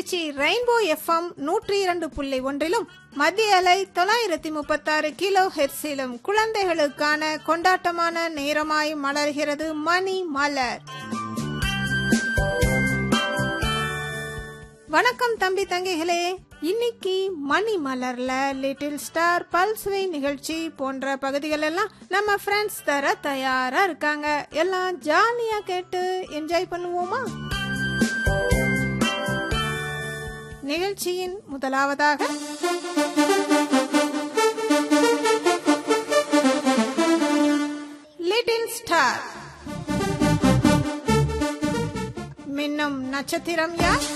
Trichy rainbow FM நூற்றி இரண்டு புள்ளி ஒன்றிலும் மத்திய அலை தொள்ளாயிரத்தி முப்பத்தாறு கிலோ ஹெர்ஸிலும் குழந்தைகளுக்கான கொண்டாட்டமான நேரமாய் மலர்கிறது மணி மலர் வணக்கம் தம்பி தங்கைகளே இன்னைக்கு மணி மலர்ல லிட்டில் ஸ்டார் பல்ஸ்வை நிகழ்ச்சி போன்ற பகுதிகள் எல்லாம் நம்ம ஃப்ரெண்ட்ஸ் தர தயாரா இருக்காங்க எல்லாம் ஜாலியா கேட்டு என்ஜாய் பண்ணுவோமா நிகழ்ச்சியின் முதலாவதாக லிட்டில் ஸ்டார் மின்னும் நட்சத்திரம் யார்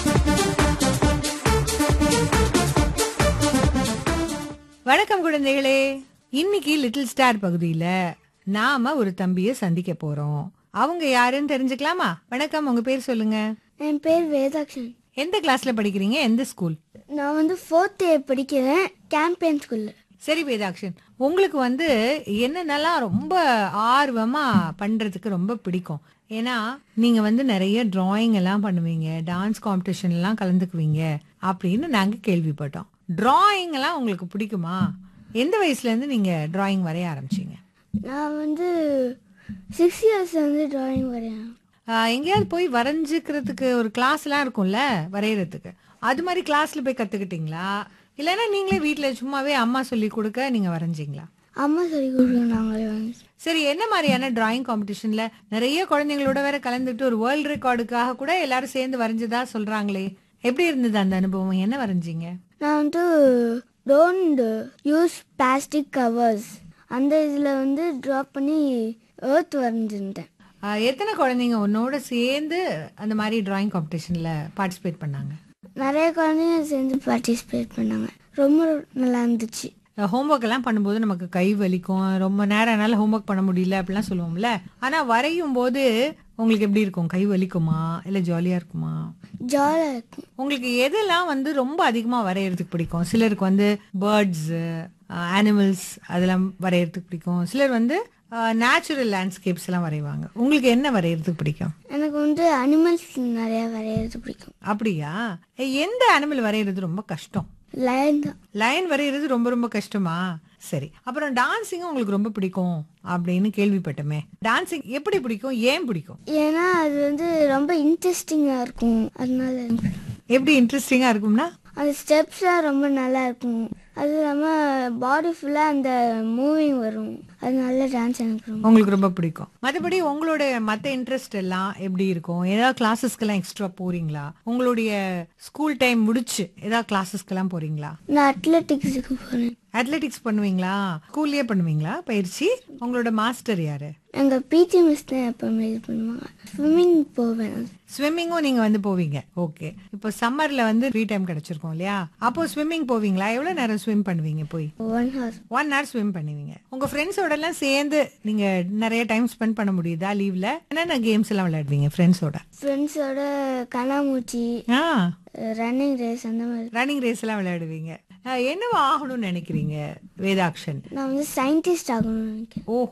வணக்கம் குழந்தைகளே இன்னைக்கு லிட்டில் ஸ்டார் பகுதியில நாம ஒரு தம்பிய சந்திக்க போறோம் அவங்க யாருன்னு தெரிஞ்சுக்கலாமா வணக்கம் உங்க பேர் சொல்லுங்க என் பேர் வேதாக்ஷன் எந்த கிளாஸ்ல படிக்கிறீங்க எந்த ஸ்கூல் நான் வந்து ஃபோர்த் இயர் படிக்கிறேன் கேம்பெயின் ஸ்கூலில் சரி வேதாக்ஷன் உங்களுக்கு வந்து என்னென்னலாம் ரொம்ப ஆர்வமா பண்றதுக்கு ரொம்ப பிடிக்கும் ஏன்னா நீங்க வந்து நிறைய டிராயிங் எல்லாம் பண்ணுவீங்க டான்ஸ் காம்படிஷன் எல்லாம் கலந்துக்குவீங்க அப்படின்னு நாங்க கேள்விப்பட்டோம் டிராயிங் எல்லாம் உங்களுக்கு பிடிக்குமா எந்த வயசுல இருந்து நீங்க டிராயிங் வரைய ஆரம்பிச்சீங்க நான் வந்து சிக்ஸ் இயர்ஸ் வந்து டிராயிங் வரையேன் ஆஹ் எங்கேயாவது போய் வரைஞ்சுக்கிறதுக்கு ஒரு கிளாஸ் எல்லாம் இருக்கும்ல வரையறதுக்கு அது மாதிரி கிளாஸ்ல போய் கத்துக்கிட்டீங்களா இல்லைன்னா நீங்களே வீட்ல சும்மாவே அம்மா சொல்லி கொடுக்க நீங்க வரைஞ்சீங்களா அம்மா சொல்லி கொடுக்குறோம் நாங்களே வாங்கி சரி என்ன மாதிரியான டிராயிங் காம்படிஷன்ல நிறைய குழந்தைங்களோட வேற கலந்துட்டு ஒரு வேர்ல்ட் ரெக்கார்டுக்காக கூட எல்லாரும் சேர்ந்து வரைஞ்சதா சொல்றாங்களே எப்படி இருந்தது அந்த அனுபவம் என்ன வரைஞ்சீங்க நான் வந்து டோன்ட் யூஸ் பிளாஸ்டிக் கவர்ஸ் அந்த இதில் வந்து ட்ரா பண்ணி ஏர்த் வரைஞ்சிருந்தேன் ஆஹ் எத்தனை குழந்தைங்க உன்னோட சேர்ந்து அந்த மாதிரி டிராயிங் காம்படிஷன்ல பார்ட்டிசிபேட் பண்ணாங்க நிறைய குழந்தைங்க சேர்ந்து பார்ட்டிசிபேட் பண்ணாங்க ரொம்ப நல்லா இருந்துச்சு ஹோம்ஒர்க் எல்லாம் பண்ணும்போது நமக்கு கை வலிக்கும் ரொம்ப நேரம் என்னால ஹோம்ஒர்க் பண்ண முடியல அப்படிலாம் சொல்லுவோம்ல ஆனா வரையும் போது உங்களுக்கு எப்படி இருக்கும் கை வலிக்குமா இல்ல ஜாலியா இருக்குமா ஜாலியாக இருக்கும் உங்களுக்கு எதெல்லாம் வந்து ரொம்ப அதிகமா வரையறதுக்கு பிடிக்கும் சிலருக்கு வந்து பேர்ட்ஸ் அனிமல்ஸ் அதெல்லாம் வரையறதுக்கு பிடிக்கும் சிலர் வந்து நேச்சுரல் லேண்ட்ஸ்கேப்ஸ் எல்லாம் வரைவாங்க உங்களுக்கு என்ன வரையறதுக்கு பிடிக்கும் எனக்கு வந்து அனிமல்ஸ் நிறையா வரைகிறது பிடிக்கும் அப்படியா எந்த அனிமல் வரையறது ரொம்ப கஷ்டம் லயன் தான் லைன் வரைகிறது ரொம்ப ரொம்ப கஷ்டமா சரி அப்புறம் டான்சிங் உங்களுக்கு ரொம்ப பிடிக்கும் அப்படின்னு கேள்விப்பட்டமே டான்சிங் எப்படி பிடிக்கும் ஏன் பிடிக்கும் ஏன்னா அது வந்து ரொம்ப இன்ட்ரெஸ்டிங்காக இருக்கும் அதனால எனக்கு எப்படி இன்ட்ரெஸ்டிங்கா இருக்கும்னா அந்த ஸ்டெப்ஸ்லாம் ரொம்ப நல்லா இருக்கும் அது இல்லாமல் பாடி ஃபுல்லாக அந்த மூவிங் வரும் அதனால டான்ஸ் எனக்கு ரொம்ப உங்களுக்கு ரொம்ப பிடிக்கும் மற்றபடி உங்களோட மத்த இன்ட்ரெஸ்ட் எல்லாம் எப்படி இருக்கும் ஏதாவது கிளாஸஸ்க்கெல்லாம் எக்ஸ்ட்ரா போறீங்களா உங்களுடைய ஸ்கூல் டைம் முடிச்சு ஏதாவது கிளாஸஸ்க்கெல்லாம் போறீங்களா நான் அத்லெட்டிக்ஸுக்கு போகிறேன் அத்லெட்டிக்ஸ் பண்ணுவீங்களா ஸ்கூல்லயே பண்ணுவீங்களா பயிற்சி உங்களோட மாஸ்டர் யாரு எங்கள் பிடி மிஸ் தான் எப்போவுமே இது பண்ணுவாங்க ஸ்விம்மிங் போவேன் ஸ்விம்மிங்கும் நீங்க வந்து போவீங்க ஓகே இப்போ சம்மர்ல வந்து ஃப்ரீ டைம் கிடைச்சிருக்கும் இல்லையா அப்போ ஸ்விம்மிங் போவீங்களா எவ்வளவு நேரம் ஸ்விம் பண்ணுவீங்க போய் one hour one hour swim பண்ணுவீங்க உங்க ஃப்ரெண்ட்ஸோட எல்லாம் சேர்ந்து நீங்க நிறைய டைம் ஸ்பெண்ட் பண்ண முடியுதா லீவ்ல என்னென்ன கேம்ஸ் எல்லாம் விளையாடுவீங்க ஃப்ரெண்ட்ஸோட ஃப்ரெண்ட்ஸோட கண்ணாமூச்சி ஆ ரன்னிங் ரேஸ் அந்த மாதிரி ரன்னிங் ரேஸ் எல்லாம் விளையாடுவீங்க அஹ், என்னவா ஆகணும்னு நினைக்கிறீங்க வேதாக்ஷன் நான் வந்து சயின்டிஸ்ட் ஆகணும்னு நினைக்கிறேன் ஓ